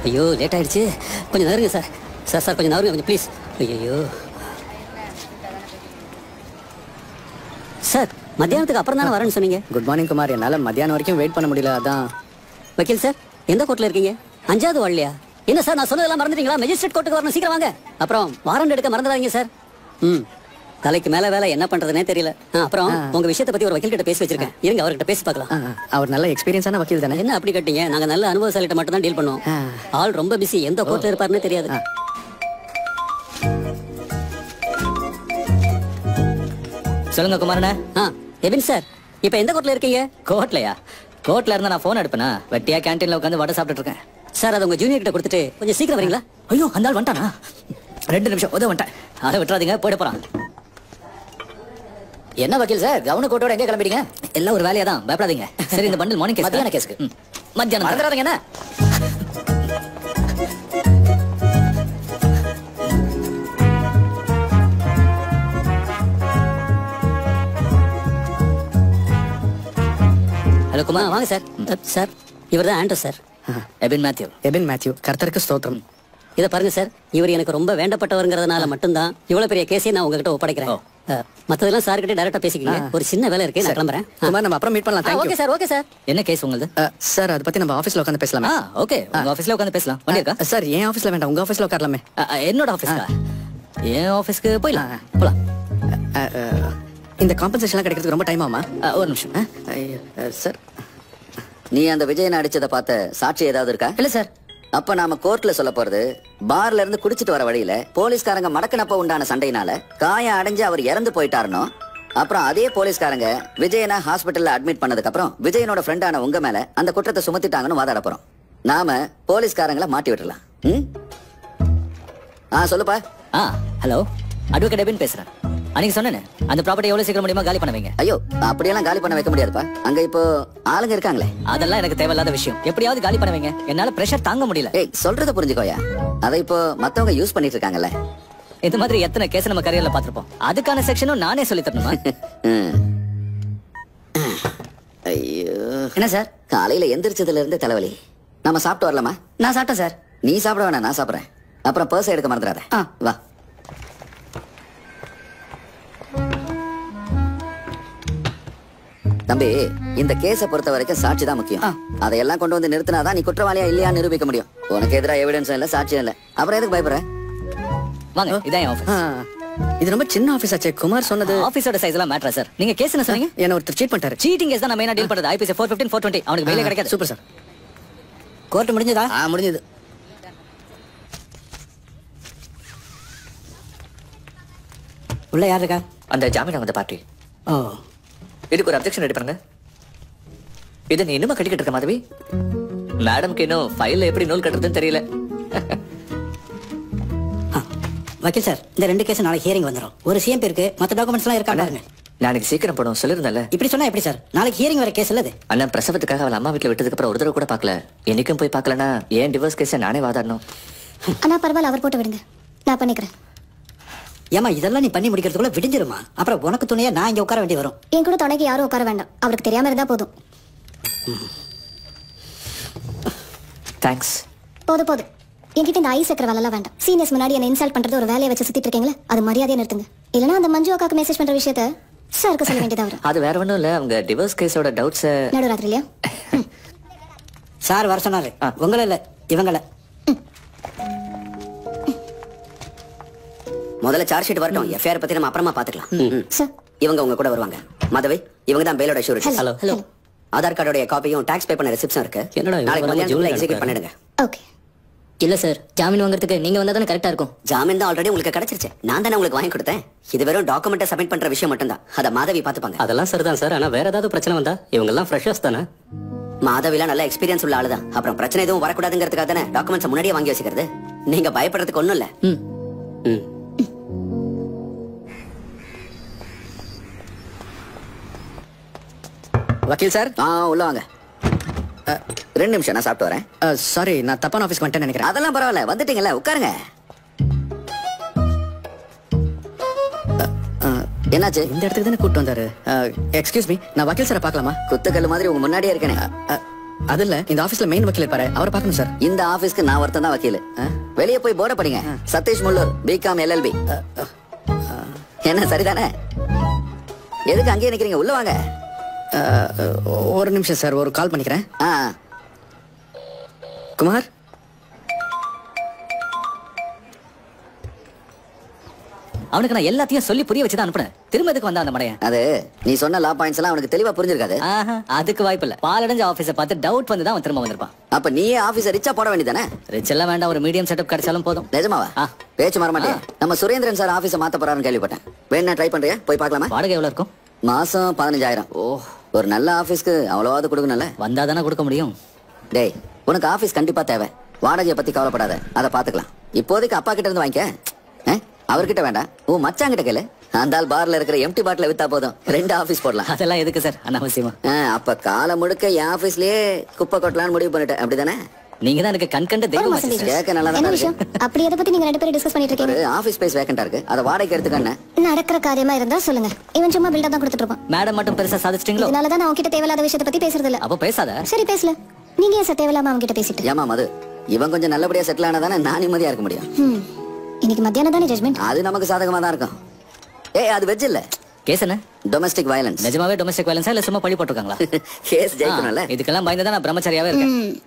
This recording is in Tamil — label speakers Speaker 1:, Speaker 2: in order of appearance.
Speaker 1: ஐயோ லேட் ஆயிடுச்சு கொஞ்சம் நகருங்க சார் சார் சார் கொஞ்சம் நகருங்க கொஞ்சம் ப்ளீஸ் ஐயோ சார் மத்தியானத்துக்கு அப்புறம் தானே வரேன்னு சொன்னீங்க
Speaker 2: குட் மார்னிங் குமார் என்னால் மத்தியானம் வரைக்கும் வெயிட் பண்ண முடியல அதான்
Speaker 1: வக்கீல் சார் எந்த கோர்ட்ல இருக்கீங்க அஞ்சாவது வாழலையா என்ன சார் நான் சொன்னதெல்லாம் மறந்துட்டீங்களா மெஜிஸ்ட்ரேட் கோர்ட்டுக்கு வரணும் சீக்கிரம் வாங்க அப்புறம் வாரண்ட் எடுக்க மறந்துடாதீங்க சார் ம் தலைக்கு மேல வேலை என்ன பண்றதுனே தெரியல ஆ, அப்புறம் உங்க விஷயத்தை பத்தி ஒரு வக்கீல் கிட்ட பேசி வச்சிருக்கேன் இருங்க அவர்கிட்ட பேசி பார்க்கலாம்
Speaker 2: ஆ, அவர் நல்ல எக்ஸ்பீரியன்ஸான வக்கீல் தானே
Speaker 1: என்ன அப்படி கட்டிங்க நாங்க நல்ல அனுபவசாலிட்ட மட்டும் தான் டீல் பண்ணுவோம்
Speaker 2: ஆ.
Speaker 1: ஆள் ரொம்ப பிஸி எந்த கோர்ட்ல இருப்பாருன்னு தெரியாது
Speaker 3: சொல்லுங்க குமாரண்ணே
Speaker 1: ஆ எபின் சார் இப்போ எந்த கோர்ட்ல இருக்கீங்க
Speaker 3: கோர்ட்லயா கோர்ட்ல இருந்தா நான் போன் எடுப்பேனா வெட்டியா கேண்டீன்ல உட்காந்து வடை சாப்பிட்டுட்டு இருக்கேன்
Speaker 1: சார் அதை உங்க ஜூனியர் கிட்ட கொடுத்துட்டு கொஞ்சம் சீக்கிரம் வரீங்களா
Speaker 3: ஐயோ அந்த ஆள் வந்துட்டானா ரெண்டு நிமிஷம் உதவ வந்துட்டேன் அதை விட்டுறாதீங்க போயிட போறான் என்ன வக்கீல் சார் கவன கோட்டோட எங்க கிளம்பிட்டீங்க எல்லாம் ஒரு வேலையா தான் பயப்படாதீங்க சரி இந்த பண்டில் மார்னிங் மத்தியான கேஸ்க்கு ம். மத்தியானம் மறந்துடாதீங்க என்ன
Speaker 1: ஹலோ குமார் வாங்க சார் அ, சார் இவர் தான் ஆண்டோ சார்
Speaker 3: எபின் மேத்யூ
Speaker 2: எபின் மேத்யூ கர்த்தருக்கு ஸ்தோத்திரம்
Speaker 1: இதை பாருங்க சார் இவர் எனக்கு ரொம்ப வேண்டப்பட்டவருங்கிறதுனால மட்டும்தான் இவ்வளவு பெரிய கேஸை நான் உங்ககிட்ட ஒப்படைக்கிறேன் அ, மத்ததெல்லாம் சார் கிட்ட டைரக்டா பேசிக்கிங்க ஒரு சின்ன வேலை இருக்கு நான் கிளம்புறேன்
Speaker 2: குமார் நம்ம அப்புறம் மீட் பண்ணலாம்
Speaker 1: okay
Speaker 2: thank you
Speaker 1: sir okay sir
Speaker 3: என்ன கேஸ் உங்களுது
Speaker 2: சார் அதை பத்தி நம்ம ஆஃபீஸ்ல உட்காந்து பேசலாமே
Speaker 3: ஆ ஓகே உங்க ஆபீஸ்ல உட்காந்து பேசலாம் வண்டி இருக்கா
Speaker 2: சார் என் ஆஃபீஸ்ல வேண்டாம் உங்க ஆஃபீஸ்ல உட்காரலாமே
Speaker 3: அ, அ, என்னோட ஆபீஸ்க்கா என் ஆபீஸ்க்கு போயிடலாம் போலாம்
Speaker 2: அ, அ, இந்த காம்பன்சேஷன்லாம் கிடைக்கிறதுக்கு ரொம்ப டைம் ஆகுமா
Speaker 3: அ, ஒரு நிமிஷம்
Speaker 2: அ, ஐயோ, அ, சார்
Speaker 4: நீ அந்த விஜயனை அடிச்சதை பார்த்த சாட்சி ஏதாவது இருக்கா
Speaker 3: இல்ல சார்
Speaker 4: அப்ப நாம கோர்ட்ல சொல்ல போறது பார்ல இருந்து குடிச்சிட்டு வர வழியில போலீஸ்காரங்க மடக்கினப்ப உண்டான சண்டையினால காயம் அடைஞ்சு அவர் இறந்து போயிட்டாருனோ அப்புறம் அதே போலீஸ்காரங்க விஜயனை ஹாஸ்பிட்டல்ல அட்மிட் பண்ணதுக்கு அப்புறம் விஜயனோட ஃப்ரெண்டான உங்க மேல அந்த குற்றத்தை சுமத்திட்டாங்கன்னு வாதாட போறோம் நாம போலீஸ்காரங்களை மாட்டி விட்டுறலாம் ம்? ஆ சொல்லுப்பா
Speaker 3: ஆ ஹலோ அட்வொகேட் எபின் பேசுறேன் அன்னைக்கு சொன்னேனே அந்த ப்ராப்பர்ட்டி எவ்வளவு சீக்கிரம் முடியுமா காலி பண்ண வைங்க
Speaker 4: ஐயோ அப்படியெல்லாம் காலி பண்ண வைக்க முடியாதுப்பா அங்க இப்போ ஆளுங்க இருக்காங்களே
Speaker 3: அதெல்லாம் எனக்கு தேவையில்லாத விஷயம் எப்படியாவது காலி பண்ண வைங்க என்னால பிரஷர் தாங்க முடியல
Speaker 4: ஏய் சொல்றத புரிஞ்சுக்கோயா அதை இப்போ மத்தவங்க யூஸ் பண்ணிட்டு இருக்காங்கல்ல
Speaker 3: இது மாதிரி எத்தனை கேஸ் நம்ம கரியர்ல பாத்திருப்போம் அதுக்கான செக்ஷனும் நானே சொல்லி தரணுமா
Speaker 4: ம். ஐயோ
Speaker 1: என்ன சார்
Speaker 4: காலையில எந்திரிச்சதுல இருந்து தலைவலி நம்ம சாப்பிட்டு வரலாமா
Speaker 1: நான் சாப்பிட்டேன் சார்
Speaker 4: நீ சாப்பிட வேணாம் நான் சாப்பிடுறேன் அப்புறம் பர்ஸ் எடுக்க மறந்துடாத
Speaker 1: ஆ.
Speaker 4: வா தம்பி இந்த கேஸ பொறுத்த வரைக்கும் சாட்சி தான் முக்கியம் அதையெல்லாம் கொண்டு வந்து நிறுத்தினாதான் நீ குற்றவாளியா இல்லையா நிரூபிக்க முடியும் உனக்கு எதிராக எவிடன்ஸும் இல்ல சாட்சியும் இல்ல அப்புறம் எதுக்கு பயப்படுற
Speaker 3: வாங்க இதான் என் ஆஃபீஸ்
Speaker 2: ஆ, இது ரொம்ப சின்ன ஆஃபீஸ் ஆச்சே குமார் சொன்னது
Speaker 3: ஆபீஸோட சைஸ் எல்லாம் மேட்ரா சார் நீங்க கேஸ் என்ன சொன்னீங்க
Speaker 2: என்ன ஒருத்தர் சீட் பண்ணிட்டாரு
Speaker 3: சீட்டிங் கேஸ் தான் நான் மெயினா டீல் பண்றது IPC four fifteen four twenty அவனுக்கு வெளியே கிடைக்காது
Speaker 2: சூப்பர் சார்
Speaker 1: கோர்ட் முடிஞ்சதா
Speaker 2: ஆ முடிஞ்சது
Speaker 1: உள்ள யார் இருக்கா
Speaker 3: அந்த ஜாமீன் வந்த பார்ட்டி
Speaker 1: ஓ
Speaker 3: இதுக்கு ஒரு அப்ஜெக்ஷன் ரெடி பண்ணுங்க இதை நீ இன்னுமா கட்டிக்கிட்டு இருக்க மாதவி மேடம்க்கு இன்னும் ஃபைல்ல எப்படி நூல் கட்டுறதுன்னு தெரியல
Speaker 1: ஆ, வக்கீல் சார் இந்த ரெண்டு கேஸ் நாளைக்கு ஹியரிங் வந்துடும் ஒரு சிஎம்பி இருக்கு மற்ற டாக்குமெண்ட்ஸ்லாம் இருக்கா பாருங்க
Speaker 3: நாளைக்கு சீக்கிரம் போடும் சொல்லிருந்தல
Speaker 1: இப்படி சொன்னா எப்படி சார் நாளைக்கு ஹியரிங் வர கேஸ் இல்லது
Speaker 3: அண்ணன் பிரசவத்துக்காக அவள் அம்மா வீட்டுல விட்டதுக்கு அப்புறம் ஒரு தடவை கூட பார்க்கல என்னைக்கும் போய் பார்க்கலனா ஏன் டிவோர்ஸ் கேஸை நானே வாதாடணும்
Speaker 5: அண்ணா பரவாயில்ல அவர் போட்டு விடுங்க நான் பண்ணிக்கிறேன்
Speaker 1: ஏமா இதெல்லாம் நீ பண்ணி முடிக்கிறதுக்குள்ள விடிஞ்சிருமா அப்புறம் உனக்கு துணையா நான் இங்க உட்கார வேண்டி வரும்
Speaker 5: என் கூட துணைக்கு யாரும் உட்கார வேண்டாம் அவருக்கு தெரியாம இருந்தா போதும்
Speaker 3: தேங்க்ஸ்
Speaker 5: போதும் போதும் என்கிட்ட இந்த ஐ சேர்க்கிற வேலைலாம் வேண்டாம் சீனியர்ஸ் முன்னாடி என்ன இன்சல்ட் பண்றது ஒரு வேலையை வச்சு சுத்திட்டு இருக்கீங்களா அது மரியாதையா நிறுத்துங்க இல்லனா அந்த மஞ்சு அக்காக்கு மெசேஜ் பண்ற விஷயத்த சாருக்கு சொல்ல வேண்டியதா வரும்
Speaker 3: அது வேற ஒண்ணும் இல்ல அவங்க டிவோர்ஸ் கேஸோட டவுட்ஸை
Speaker 5: நடுராத்திரி இல்லையா
Speaker 1: சார் வர சொன்னாரு உங்கள இல்ல இவங்கள
Speaker 4: முதல்ல சார்ஜ் ஷீட் வரட்டும் எஃப்ஐஆர் பத்தி நம்ம அப்புறமா பாத்துக்கலாம் ம்.
Speaker 5: சார்
Speaker 4: இவங்க உங்க கூட வருவாங்க மதவை இவங்க தான் பேலோட ஷூரிட்டி
Speaker 1: ஹலோ ஹலோ
Speaker 4: ஆதார் கார்டோட காப்பியும் டாக்ஸ் பே பண்ண ரெசிப்ட்ஸும் இருக்கு
Speaker 1: என்னடா இவங்க
Speaker 4: நாளைக்கு
Speaker 1: ரொம்ப
Speaker 4: மதியானத்துக்குள்ள
Speaker 1: ஜூனியரா
Speaker 4: எக்ஸிக்யூட்
Speaker 1: இருக்காரு.
Speaker 4: பண்ணிடுங்க
Speaker 5: ஓகே
Speaker 6: இல்ல சார் ஜாமீன் வாங்குறதுக்கு நீங்க வந்தா தானே கரெக்டா இருக்கும்
Speaker 4: ஜாமீன் தான் ஆல்ரெடி உங்களுக்கு கிடைச்சிருச்சு நான் தானே உங்களுக்கு வாங்கி கொடுத்தேன் இது வெறும் டாக்குமெண்ட்டை சப்மிட் பண்ற விஷயம் மட்டும்தான் அதை மாதவி பாத்துப்பாங்க
Speaker 1: அதெல்லாம் சரிதான் சார் ஆனா வேற ஏதாவது பிரச்சனை வந்தா இவங்க எல்லாம் ஃப்ரெஷர்ஸ் தானே
Speaker 4: மாதவிலாம் நல்ல எக்ஸ்பீரியன்ஸ் உள்ள ஆளுதான் அப்புறம் பிரச்சனை எதுவும் வரக்கூடாதுங்கிறதுக்காக தானே டாக்குமெண்ட்ஸ் முன்னாடியே வாங்கி வச்சுக்கிறது நீங்க பயப்படுறதுக்கு ஒண்ணும் இல்ல
Speaker 6: ம்
Speaker 1: ம்
Speaker 2: வக்கீல் சார்
Speaker 4: ஆ உள்ள வாங்க அ, ரெண்டு நிமிஷம் நான் சாப்பிட்டு வரேன்
Speaker 2: சாரி நான் தப்பான ஆஃபீஸ் வந்துட்டேன்னு நினைக்கிறேன்
Speaker 4: அதெல்லாம் பரவாயில்ல வந்துட்டீங்கல்ல உட்காருங்க
Speaker 2: அ,
Speaker 4: என்னாச்சு
Speaker 2: இந்த இடத்துக்கு தானே கூப்பிட்டு வந்தாரு எக்ஸ்கியூஸ் மீ நான் வக்கீல் சாரை பார்க்கலாமா
Speaker 4: குத்துக்கல்லு மாதிரி உங்க முன்னாடியே இருக்கேனே
Speaker 2: அது இல்ல இந்த ஆபீஸ்ல மெயின் வக்கீல் இருப்பாரு அவரை பார்க்கணும் சார்
Speaker 4: இந்த ஆபீஸ்க்கு நான் ஒருத்தன் தான் வக்கீல் வெளியே போய் போர்ட படிங்க சதீஷ் முல்லூர் பிகாம் எல்எல்பி என்ன சரிதானே எதுக்கு அங்கேயே நிக்கிறீங்க உள்ள வாங்க
Speaker 2: அஹ், ஒரு நிமிஷம் சார் ஒரு கால் பண்ணிக்கிறேன்
Speaker 4: ஆ
Speaker 2: குமார்
Speaker 3: அவனுக்கு நான் எல்லாத்தையும் சொல்லி புரிய வச்சு தான் அனுப்புனேன் திரும்ப எதுக்கு வந்தா அந்த மடையன்
Speaker 4: அது நீ சொன்ன லா பாயிண்ட்ஸ் எல்லாம் அவனுக்கு தெளிவா புரிஞ்சிருக்காது
Speaker 3: ஆஹா, அதுக்கு வாய்ப்பு இல்ல பாலடைஞ்ச ஆபீஸ பார்த்து டவுட் வந்து தான் அவன் திரும்ப வந்திருப்பான்
Speaker 4: அப்ப நீயே ஆபீஸ ரிச்சா போட வேண்டியதானே
Speaker 3: ரிச் எல்லாம் வேண்டாம் ஒரு மீடியம் செட்டப் கிடைச்சாலும் போதும்
Speaker 4: நிஜமாவா
Speaker 3: ஆ.
Speaker 4: பேச்சு மாற மாட்டேன் நம்ம சுரேந்திரன் சார் ஆபீஸ மாத்த போறாருன்னு கேள்விப்பட்டேன் வேணா ட்ரை பண்றியா போய் பார்க்கலாமா
Speaker 3: வாடகை எவ்வளவு இருக்கும்
Speaker 4: மாசம் பதினஞ்சாயிரம்
Speaker 3: ஓ
Speaker 4: ஒரு நல்ல ஆபீஸ்க்கு அவ்வளவாவது கொடுக்கணும்ல
Speaker 3: வந்தா தானே கொடுக்க முடியும்
Speaker 4: டேய் உனக்கு ஆபீஸ் கண்டிப்பா தேவை வாடகையை பத்தி கவலைப்படாத அதை பாத்துக்கலாம் இப்போதைக்கு அப்பா கிட்ட இருந்து வாங்கிக்க ஆ? அவர்கிட்ட வேண்டாம் ஓ மச்சாங்கிட்ட கேளு அந்த ஆள் பார்ல இருக்கிற எம்டி பாட்டில வித்தா போதும் ரெண்டு ஆபீஸ் போடலாம்
Speaker 3: அதெல்லாம் எதுக்கு சார் அனாவசியமா
Speaker 4: ஆ, அப்ப காலம் முழுக்க என் ஆபீஸ்லயே குப்பை கொட்டலாம்னு முடிவு பண்ணிட்டேன் அப்படிதானே
Speaker 3: நீங்க தான் எனக்கு கண் கண்ட
Speaker 5: ஒரு
Speaker 3: தெய்வம்
Speaker 5: மாசம்
Speaker 3: ஆச்சு சார்.
Speaker 4: கேட்க நல்லா
Speaker 5: என்ன
Speaker 4: தான்
Speaker 5: விஷயம் அப்படி எதை பத்தி நீங்க ரெண்டு பேரும் டிஸ்கஸ் பண்ணிட்டு
Speaker 4: ஒரு
Speaker 5: இருக்கீங்க
Speaker 4: ஆபீஸ் ஸ்பேஸ் வேக்கண்டா இருக்கு அதை வாடகைக்கு எடுத்துக்கண்ணே
Speaker 5: நடக்கிற காரியமா இருந்தா சொல்லுங்க இவன் சும்மா பில்டா தான் கொடுத்துட்டு இருப்பான்
Speaker 3: மேடம் மட்டும் பெருசா சாதிச்சிட்டீங்களோ
Speaker 5: இதனால தான் நான் உன்கிட்ட தேவையில்லாத விஷயத்தை பத்தி பேசுறது இல்ல
Speaker 3: அப்ப பேசாத
Speaker 5: சரி பேசல நீங்க ஏன் சார் தேவையில்லாம அவங்க கிட்ட பேசிட்டு
Speaker 4: ஏமா மது இவன் கொஞ்சம் நல்லபடியா செட்டில் ஆனாதானே நான் நிம்மதியா இருக்க முடியும்
Speaker 5: ம். இன்னைக்கு மத்தியானம் தானே ஜட்மெண்ட்
Speaker 4: அது நமக்கு சாதகமா தான் இருக்கும் ஏய் அது வெஜ் இல்ல
Speaker 3: கேஸ் என்ன
Speaker 4: டொமஸ்டிக் வயலன்ஸ்
Speaker 3: நிஜமாவே டொமஸ்டிக் வயலன்ஸா இல்ல சும்மா பழி போட்டிருக்காங்களா
Speaker 4: கேஸ் ஜெயிக்கணும்ல
Speaker 3: ஆ, இதுக்கெல்லாம் பயந்து தான் நான் பிரம்மச்சாரியாவே இருக்கேன்